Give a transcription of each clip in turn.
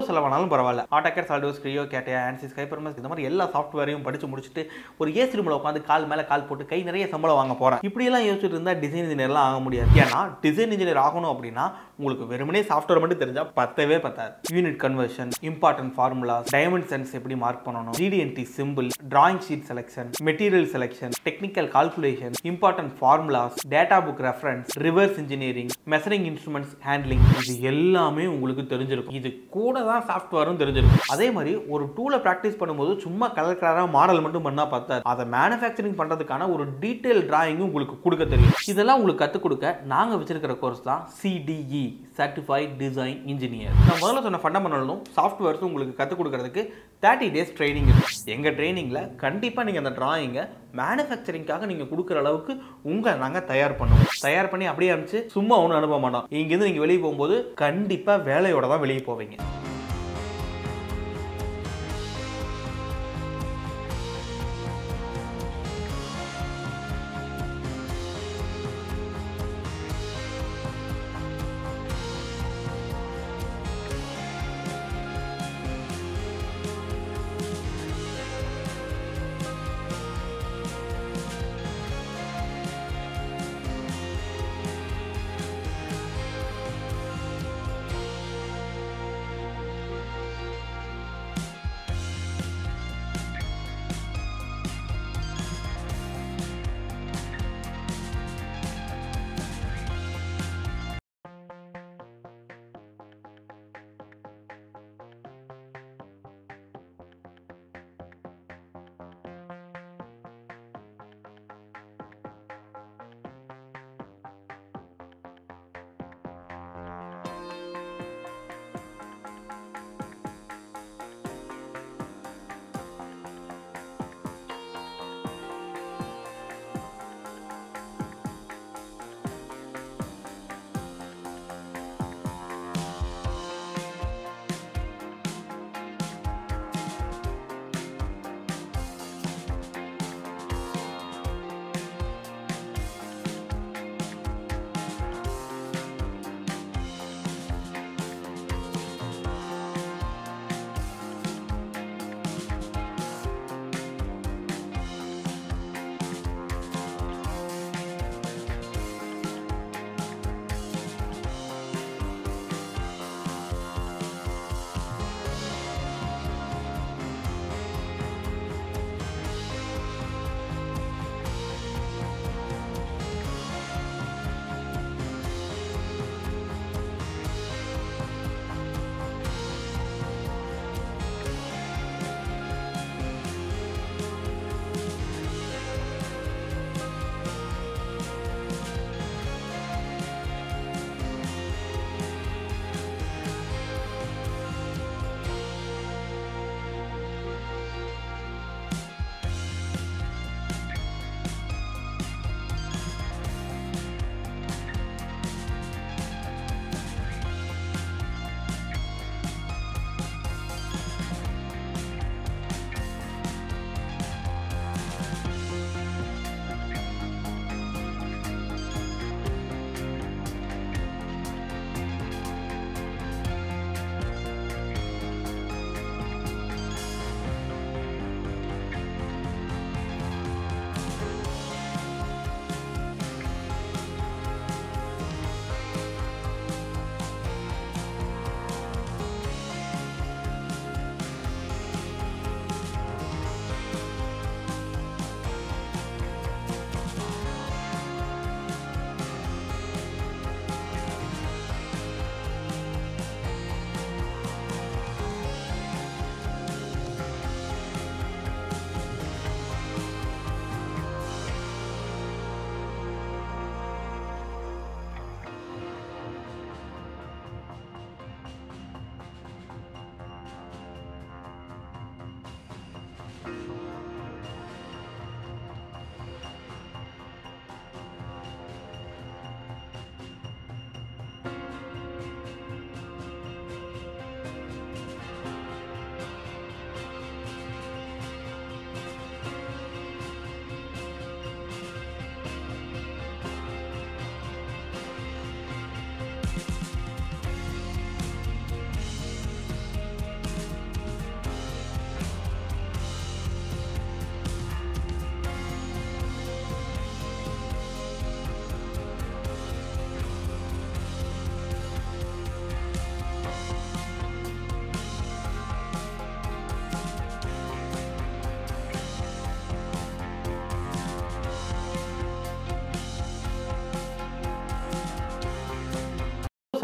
செலவானாலும் பரவாயில்ல ஆட்டோகேட் சால்டோஸ் கிரியோ கேட்டியா ஆன்சிஸ் ஹைப்பர்மஸ் இந்த மாதிரி எல்லா சாஃப்ட்வேரையும் படிச்சு முடிச்சுட்டு ஒரு ஏசி ரூமில் உட்காந்து கால் மேலே கால் போட்டு கை நிறைய சம்பளம் வாங்க போகிறேன் இப்படியெல்லாம் யோசிச்சுட்டு இருந்தால் டிசைன் இன்ஜினியர்லாம் ஆக முடியாது ஏன்னா டிசைன் இன்ஜினியர் ஆகணும் அப்படின்னா உங்களுக்கு வெறுமனே சாஃப்ட்வேர் மட்டும் தெரிஞ்சால் பத்தவே பத்தாது unit conversion important formulas dimensions எப்படி மார்க் பண்ணணும் GD and T simple drawing sheet selection material selection technical calculation important formulas data book reference reverse engineering measuring instruments handling இது எல்லாமே உங்களுக்கு தெரிஞ்சிருக்கும் இது கூட தான் சாஃப்ட்வேரும் தெரிஞ்சிருக்கும் அதே மாதிரி ஒரு டூலை ப்ராக்டிஸ் பண்ணும்போது சும்மா கலர் கலராக மாடல் மட்டும் பண்ணால் பார்த்தாது அதை மேனுஃபேக்சரிங் பண்ணுறதுக்கான ஒரு டீட்டெயில் டிராயிங்கும் உங்களுக்கு கொடுக்க தெரியும் இதெல்லாம் உங்களுக்கு கற்றுக் கொடுக்க நாங்கள் வச்சிருக்கிற கோர்ஸ் தான் சிடிஇ சர்டிஃபைட் டிசைன் இன்ஜினியர் நான் முதல்ல சொன்ன ஃபண்டமெண்டலும் சாஃப்ட்வேர்ஸும் உங்களுக்கு கற்றுக் கொடுக்கறதுக்கு தேர்ட்டி டேஸ் ட்ரைனிங் இருக்கு எங்கள் ட்ரைனிங்கில் கண்டிப்பாக நீங்கள் அந்த டிராயிங்கை மேனுஃபேக்சரிங்காக நீங்கள் கொடுக்குற அளவுக்கு உங்களை நாங்கள் தயார் பண்ணுவோம் தயார் பண்ணி அப்படியே அனுப்பிச்சு சும்மா ஒன்றும் அனுப்ப மாட்டோம் இங்கேருந்து நீங்கள் வெளியே போகும்போது கண்டிப்பாக வேலையோட தான் வெளியே போவீங்க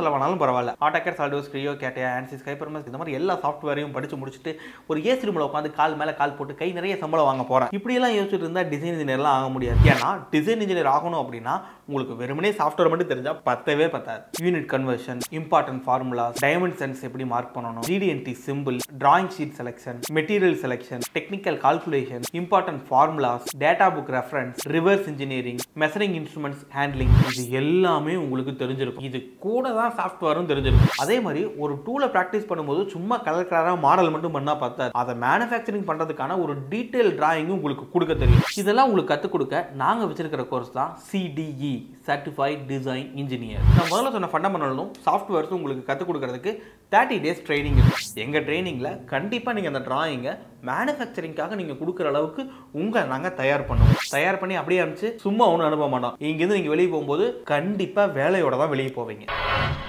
செலவானாலும் பரவாயில்ல ஆட்டோகேட் சால்டோஸ் கிரியோ கேட்டியா ஆன்சிஸ் ஹைப்பர்மஸ் இந்த மாதிரி எல்லா சாஃப்ட்வேரையும் படிச்சு முடிச்சுட்டு ஒரு ஏசி ரூமில் உட்காந்து கால் மேலே கால் போட்டு கை நிறைய சம்பளம் வாங்க போகிறேன் இப்படியெல்லாம் யோசிச்சுட்டு இருந்தால் டிசைன் இன்ஜினியர்லாம் ஆக முடியாது ஏன்னா டிசைன் இன்ஜினியர் ஆகணும் அப்படின்னா உங்களுக்கு வெறுமனே சாஃப்ட்வேர் மட்டும் தெரிஞ்சால் பத்தவே பத்தாது unit conversion important formulas dimensions எப்படி மார்க் பண்ணணும் GD and T simple drawing sheet selection material selection technical calculation important formulas data book reference reverse engineering measuring instruments handling இது எல்லாமே உங்களுக்கு தெரிஞ்சிருக்கும் இது கூட தான் சாஃப்ட்வேரும் தெரிஞ்சிருக்கும் அதே மாதிரி ஒரு டூலை ப்ராக்டிஸ் பண்ணும்போது சும்மா கலர் கலராக மாடல் மட்டும் பண்ணால் பார்த்தாது அதை மேனுஃபேக்சரிங் பண்ணுறதுக்கான ஒரு டீட்டெயில் டிராயிங்கும் உங்களுக்கு கொடுக்க தெரியும் இதெல்லாம் உங்களுக்கு கற்றுக் கொடுக்க நாங்கள் வச்சிருக்கிற கோர்ஸ் தான் சிடிஇ சர்டிஃபைட் டிசைன் இன்ஜினியர் நான் முதல்ல சொன்ன ஃபண்டமெண்டலும் சாஃப்ட்வேர்ஸும் உங்களுக்கு கற்றுக் கொடுக்கறதுக்கு தேர்ட்டி டேஸ் ட்ரைனிங் இருக்கு எங்கள் ட்ரைனிங்கில் கண்டிப்பாக நீங்கள் அந்த டிராயிங்கை மேனுஃபேக்சரிங்காக நீங்கள் கொடுக்குற அளவுக்கு உங்களை நாங்கள் தயார் பண்ணுவோம் தயார் பண்ணி அப்படியே அனுப்பிச்சு சும்மா ஒன்றும் அனுப்ப மாட்டோம் இங்கேருந்து நீங்கள் வெளியே போகும்போது கண்டிப்பாக வேலையோட தான் வெளியே போவீங்க